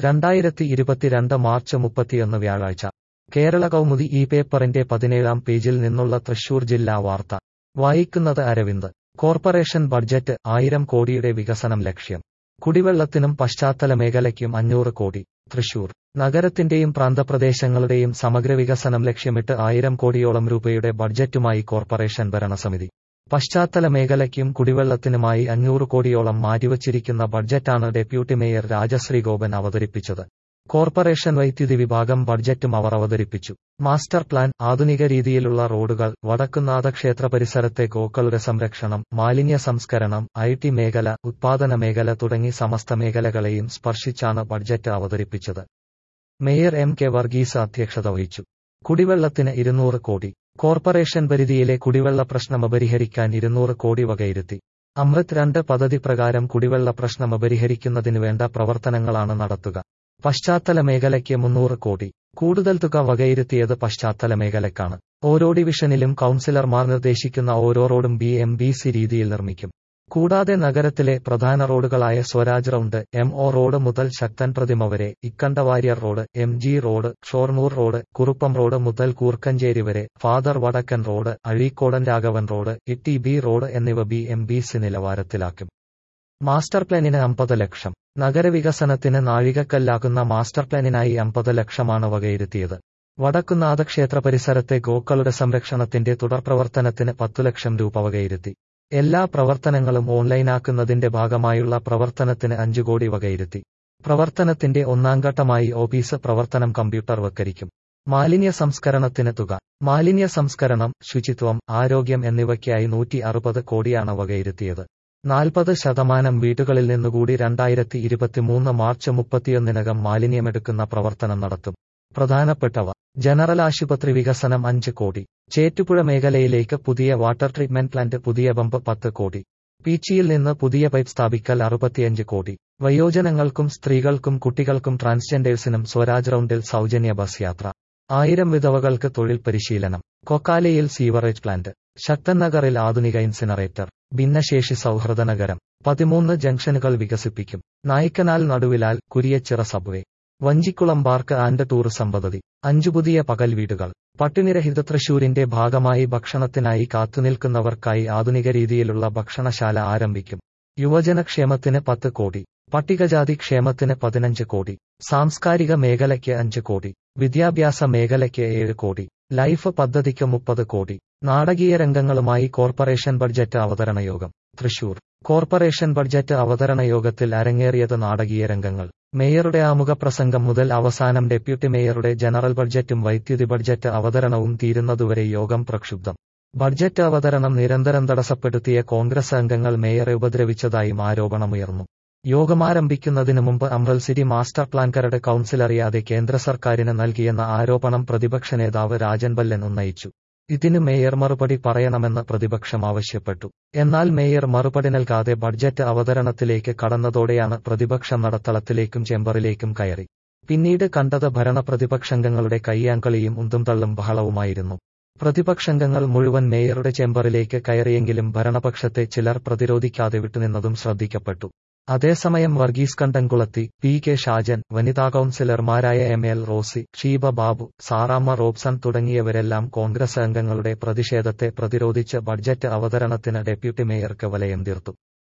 രണ്ടായിരത്തി ഇരുപത്തിരണ്ട് മാർച്ച് മുപ്പത്തിയൊന്ന് വ്യാഴാഴ്ച കേരള കൗമുദി ഈ പേപ്പറിന്റെ പതിനേഴാം പേജിൽ നിന്നുള്ള തൃശൂർ ജില്ലാ വാർത്ത വായിക്കുന്നത് അരവിന്ദ് കോർപ്പറേഷൻ ബഡ്ജറ്റ് ആയിരം കോടിയുടെ വികസനം ലക്ഷ്യം കുടിവെള്ളത്തിനും പശ്ചാത്തല മേഖലയ്ക്കും അഞ്ഞൂറ് കോടി തൃശൂർ നഗരത്തിന്റെയും പ്രാന്തപ്രദേശങ്ങളുടെയും സമഗ്ര വികസനം ലക്ഷ്യമിട്ട് ആയിരം കോടിയോളം രൂപയുടെ ബഡ്ജറ്റുമായി കോർപ്പറേഷൻ ഭരണസമിതി പശ്ചാത്തല മേഖലയ്ക്കും കുടിവെള്ളത്തിനുമായി അഞ്ഞൂറ് കോടിയോളം മാറ്റിവച്ചിരിക്കുന്ന ബഡ്ജറ്റാണ് ഡെപ്യൂട്ടി മേയർ രാജശ്രീ ഗോപൻ അവതരിപ്പിച്ചത് കോർപ്പറേഷൻ വൈദ്യുതി വിഭാഗം ബഡ്ജറ്റും അവർ അവതരിപ്പിച്ചു മാസ്റ്റർ പ്ലാൻ ആധുനിക രീതിയിലുള്ള റോഡുകൾ വടക്കുന്നാഥ ക്ഷേത്ര പരിസരത്തെ ഗോക്കളുടെ സംരക്ഷണം മാലിന്യ സംസ്കരണം ഐ ടി മേഖല ഉത്പാദന മേഖല തുടങ്ങി സമസ്ത മേഖലകളെയും സ്പർശിച്ചാണ് ബഡ്ജറ്റ് അവതരിപ്പിച്ചത് മേയർ എം കെ വർഗീസ് അധ്യക്ഷത വഹിച്ചു കുടിവെള്ളത്തിന് ഇരുന്നൂറ് കോടി കോർപ്പറേഷൻ പരിധിയിലെ കുടിവെള്ള പ്രശ്നം പരിഹരിക്കാൻ ഇരുന്നൂറ് കോടി വകയിരുത്തി അമൃത് രണ്ട് പദ്ധതി പ്രകാരം കുടിവെള്ള പ്രശ്നം പരിഹരിക്കുന്നതിന് വേണ്ട പ്രവർത്തനങ്ങളാണ് നടത്തുക പശ്ചാത്തല മേഖലയ്ക്ക് മുന്നൂറ് കോടി കൂടുതൽ തുക വകയിരുത്തിയത് പശ്ചാത്തല മേഖലയ്ക്കാണ് ഓരോ ഡിവിഷനിലും കൌൺസിലർമാർ നിർദ്ദേശിക്കുന്ന ഓരോ റോഡും ബി എം ബി സി രീതിയിൽ നിർമ്മിക്കും കൂടാതെ നഗരത്തിലെ പ്രധാന റോഡുകളായ Swaraj round M O road മുതൽ ശക്തൻ പ്രതിമ വരെ ഇക്കണ്ടവാര്യർ road M G road Shoranur road Kuruppam road മുതൽ കൂർക്കഞ്ചേരി വരെ ഫാദർ വടക്കൻ റോഡ് അഴീക്കോടൻ രാഘവൻ റോഡ് ഇട്ടി ബി റോഡ് എന്നിവ B M B C നിലവാരത്തിലാക്കും master പ്ലാനിന് അമ്പത് ലക്ഷം നഗരവികസനത്തിന് നാഴികക്കല്ലാകുന്ന മാസ്റ്റർ പ്ലാനിനായി അമ്പത് ലക്ഷമാണ് വകയിരുത്തിയത് വടക്കുന്നാഥ ക്ഷേത്ര പരിസരത്തെ ഗോക്കളുടെ സംരക്ഷണത്തിന്റെ തുടർപ്രവർത്തനത്തിന് പത്തു ലക്ഷം രൂപ വകയിരുത്തി എല്ലാ പ്രവർത്തനങ്ങളും ഓൺലൈനാക്കുന്നതിന്റെ ഭാഗമായുള്ള പ്രവർത്തനത്തിന് അഞ്ചു കോടി വകയിരുത്തി പ്രവർത്തനത്തിന്റെ ഒന്നാം ഘട്ടമായി ഓഫീസ് പ്രവർത്തനം കമ്പ്യൂട്ടർവൽക്കരിക്കും മാലിന്യ സംസ്കരണത്തിന് തുക മാലിന്യ സംസ്കരണം ശുചിത്വം ആരോഗ്യം എന്നിവയ്ക്കായി നൂറ്റി അറുപത് കോടിയാണ് വകയിരുത്തിയത് നാൽപ്പത് ശതമാനം വീടുകളിൽ നിന്നുകൂടി രണ്ടായിരത്തി ഇരുപത്തിമൂന്ന് മാർച്ച് മുപ്പത്തിയൊന്നിനകം മാലിന്യമെടുക്കുന്ന പ്രവർത്തനം നടത്തും പ്രധാനപ്പെട്ടവ ജനറൽ ആശുപത്രി വികസനം അഞ്ച് കോടി ചേറ്റുപുഴ മേഖലയിലേക്ക് പുതിയ വാട്ടർ ട്രീറ്റ്മെന്റ് പ്ലാന്റ് പുതിയ പമ്പ് പത്ത് കോടി പീച്ചിയിൽ നിന്ന് പുതിയ പൈപ്പ് സ്ഥാപിക്കൽ അറുപത്തിയഞ്ച് കോടി വയോജനങ്ങൾക്കും സ്ത്രീകൾക്കും കുട്ടികൾക്കും ട്രാൻസ്ജെൻഡേഴ്സിനും സ്വരാജ് റൗണ്ടിൽ സൗജന്യ ബസ് യാത്ര ആയിരം വിധവകൾക്ക് തൊഴിൽ പരിശീലനം കൊക്കാലയിൽ സീവറേജ് പ്ലാന്റ് ശക്തൻ നഗറിൽ ആധുനിക ഇൻസിനറേറ്റർ ഭിന്നശേഷി സൗഹൃദ നഗരം പതിമൂന്ന് ജംഗ്ഷനുകൾ വികസിപ്പിക്കും Naikkanal Naduvilal Kuriachira subway Vanchikulam park and tourism പദ്ധതി അഞ്ചു പുതിയ പകൽ വീടുകൾ പട്ടിണിരഹിത തൃശൂരിന്റെ ഭാഗമായി ഭക്ഷണത്തിനായി കാത്തുനിൽക്കുന്നവർക്കായി ആധുനിക രീതിയിലുള്ള ഭക്ഷണശാല ആരംഭിക്കും യുവജനക്ഷേമത്തിന് പത്ത് കോടി പട്ടികജാതി ക്ഷേമത്തിന് പതിനഞ്ച് കോടി സാംസ്കാരിക മേഖലയ്ക്ക് അഞ്ച് കോടി വിദ്യാഭ്യാസ മേഖലയ്ക്ക് ഏഴ് കോടി ലൈഫ് പദ്ധതിക്ക് മുപ്പത് കോടി നാടകീയ രംഗങ്ങളുമായി കോർപ്പറേഷൻ ബഡ്ജറ്റ് അവതരണ യോഗം തൃശൂർ കോർപ്പറേഷൻ ബഡ്ജറ്റ് അവതരണ യോഗത്തിൽ അരങ്ങേറിയത് നാടകീയ രംഗങ്ങൾ മേയറുടെ ആമുഖ പ്രസംഗം മുതൽ അവസാനം ഡെപ്യൂട്ടി മേയറുടെ ജനറൽ ബഡ്ജറ്റും വൈദ്യുതി ബഡ്ജറ്റ് അവതരണവും തീരുന്നതുവരെ യോഗം പ്രക്ഷുബ്ധം ബഡ്ജറ്റ് അവതരണം നിരന്തരം തടസ്സപ്പെടുത്തിയ കോൺഗ്രസ് അംഗങ്ങൾ മേയറെ ഉപദ്രവിച്ചതായും ആരോപണമുയർന്നു യോഗമാരംഭിക്കുന്നതിന് മുമ്പ് അമ്രൽ സിറ്റി മാസ്റ്റർ പ്ലാൻ കരട് കൌൺസിൽ അറിയാതെ കേന്ദ്ര സർക്കാരിന് നൽകിയെന്ന ആരോപണം പ്രതിപക്ഷ നേതാവ് രാജൻ ബല്ലൻ ഉന്നയിച്ചു ഇതിന് മേയർ മറുപടി പറയണമെന്ന് പ്രതിപക്ഷം ആവശ്യപ്പെട്ടു എന്നാൽ മേയർ മറുപടി നൽകാതെ ബഡ്ജറ്റ് അവതരണത്തിലേക്ക് കടന്നതോടെയാണ് പ്രതിപക്ഷം നടത്തളത്തിലേക്കും ചേംബറിലേക്കും കയറി പിന്നീട് കണ്ടത് ഭരണ പ്രതിപക്ഷംഗങ്ങളുടെ കയ്യാങ്കളിയും ഉന്തും തള്ളും ബഹളവുമായിരുന്നു പ്രതിപക്ഷംഗങ്ങൾ മുഴുവൻ മേയറുടെ ചേംബറിലേക്ക് കയറിയെങ്കിലും ഭരണപക്ഷത്തെ ചിലർ പ്രതിരോധിക്കാതെ വിട്ടുനിന്നതും ശ്രദ്ധിക്കപ്പെട്ടു അതേസമയം വർഗീസ് കണ്ടൻകുളത്തി പി കെ ഷാജൻ വനിതാ കൌൺസിലർമാരായ എം എൽ റോസി ഷീബ ബാബു സാറാമ്മ റോബ്സൺ തുടങ്ങിയവരെല്ലാം കോൺഗ്രസ് അംഗങ്ങളുടെ പ്രതിഷേധത്തെ പ്രതിരോധിച്ച് ബഡ്ജറ്റ് അവതരണത്തിന് ഡെപ്യൂട്ടി മേയർക്ക് വലയം തീർത്തു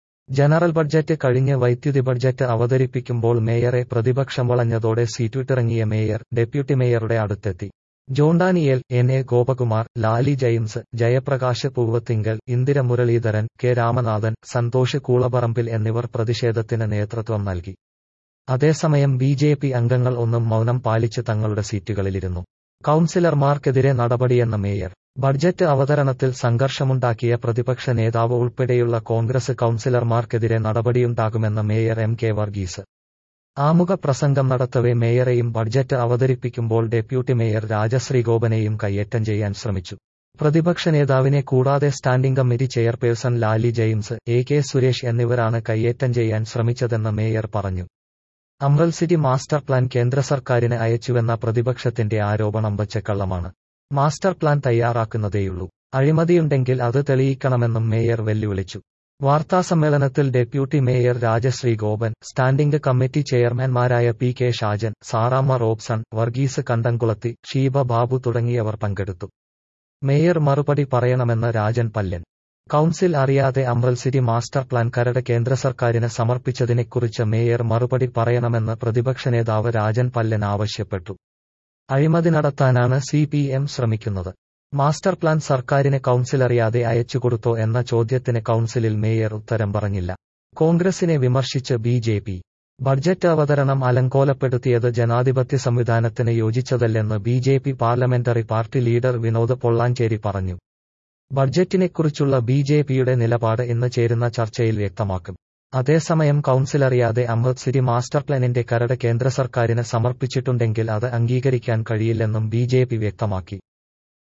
ജനറൽ ബഡ്ജറ്റ് കഴിഞ്ഞ് വൈദ്യുതി ബഡ്ജറ്റ് അവതരിപ്പിക്കുമ്പോൾ മേയറെ പ്രതിപക്ഷം വളഞ്ഞതോടെ സീറ്റുവിട്ടിറങ്ങിയ മേയർ ഡെപ്യൂട്ടി മേയറുടെ അടുത്തെത്തി John Daniel N A Gopakumar Lali James Jayaprakash Poovathingal Indira Muraleedharan K Ramanathan Santhosh Koolaparambil എന്നിവർ പ്രതിഷേധത്തിന് നേതൃത്വം നൽകി അതേസമയം ബി ജെ പി അംഗങ്ങൾ ഒന്നും മൗനം പാലിച്ച് തങ്ങളുടെ സീറ്റുകളിലിരുന്നു കൌൺസിലർമാർക്കെതിരെ നടപടിയെന്ന മേയർ ബഡ്ജറ്റ് അവതരണത്തിൽ സംഘർഷമുണ്ടാക്കിയ പ്രതിപക്ഷ നേതാവ് ഉൾപ്പെടെയുള്ള കോൺഗ്രസ് കൌൺസിലർമാർക്കെതിരെ നടപടിയുണ്ടാകുമെന്ന് മേയർ എം കെ വർഗീസ് ആമുഖ പ്രസംഗം നടത്തവെ മേയറെയും ബഡ്ജറ്റ് അവതരിപ്പിക്കുമ്പോൾ ഡെപ്യൂട്ടി മേയർ രാജശ്രീ ഗോപനെയും കയ്യേറ്റം ചെയ്യാൻ ശ്രമിച്ചു പ്രതിപക്ഷ നേതാവിനെ കൂടാതെ standing committee chairperson Lali James A K Suresh എന്നിവരാണ് കയ്യേറ്റം ചെയ്യാൻ ശ്രമിച്ചതെന്ന് മേയർ പറഞ്ഞു അമ്രൽ സിറ്റി മാസ്റ്റർ പ്ലാൻ കേന്ദ്ര സർക്കാരിന് അയച്ചുവെന്ന പ്രതിപക്ഷത്തിന്റെ ആരോപണം പച്ചക്കള്ളമാണ് മാസ്റ്റർ പ്ലാൻ തയ്യാറാക്കുന്നതേയുള്ളൂ അഴിമതിയുണ്ടെങ്കിൽ അത് തെളിയിക്കണമെന്നും മേയർ വെല്ലുവിളിച്ചു വാർത്താസമ്മേളനത്തിൽ deputy mayor Rajasree Gopan standing committee ചെയർമാൻമാരായ പി കെ ഷാജൻ സാറാമ്മ റോബ്സൺ വർഗീസ് കണ്ടംകുളത്തി ഷീബ ബാബു തുടങ്ങിയവർ പങ്കെടുത്തു മേയർ മറുപടി പറയണമെന്ന് രാജൻ പല്യൻ കൌൺസിൽ അറിയാതെ അമ്രൽ സിറ്റി മാസ്റ്റർ പ്ലാൻ കരട് കേന്ദ്ര സർക്കാരിന് സമർപ്പിച്ചതിനെക്കുറിച്ച് മേയർ മറുപടി പറയണമെന്ന് പ്രതിപക്ഷ നേതാവ് രാജൻ പല്ലൻ ആവശ്യപ്പെട്ടു അഴിമതി നടത്താനാണ് സി പി എം ശ്രമിക്കുന്നത് മാസ്റ്റർ പ്ലാൻ സർക്കാരിന് കൌൺസിൽ അറിയാതെ അയച്ചുകൊടുത്തോ എന്ന ചോദ്യത്തിന് കൌൺസിലിൽ മേയർ ഉത്തരം പറഞ്ഞില്ല കോൺഗ്രസിനെ വിമർശിച്ച് ബി ജെ പി ബഡ്ജറ്റ് അവതരണം അലങ്കോലപ്പെടുത്തിയത് ജനാധിപത്യ സംവിധാനത്തിന് യോജിച്ചതല്ലെന്ന് B J P parliamentary party leader Vinod Pollanchery പറഞ്ഞു ബഡ്ജറ്റിനെക്കുറിച്ചുള്ള ബി ജെ പിയുടെ നിലപാട് ഇന്ന് ചേരുന്ന ചർച്ചയിൽ വ്യക്തമാക്കും അതേസമയം കൌൺസിൽ അറിയാതെ അമൃത് സിറ്റി മാസ്റ്റർ പ്ലാനിന്റെ കരട് കേന്ദ്ര സർക്കാരിന് സമർപ്പിച്ചിട്ടുണ്ടെങ്കിൽ അത് അംഗീകരിക്കാൻ കഴിയില്ലെന്നും ബി വ്യക്തമാക്കി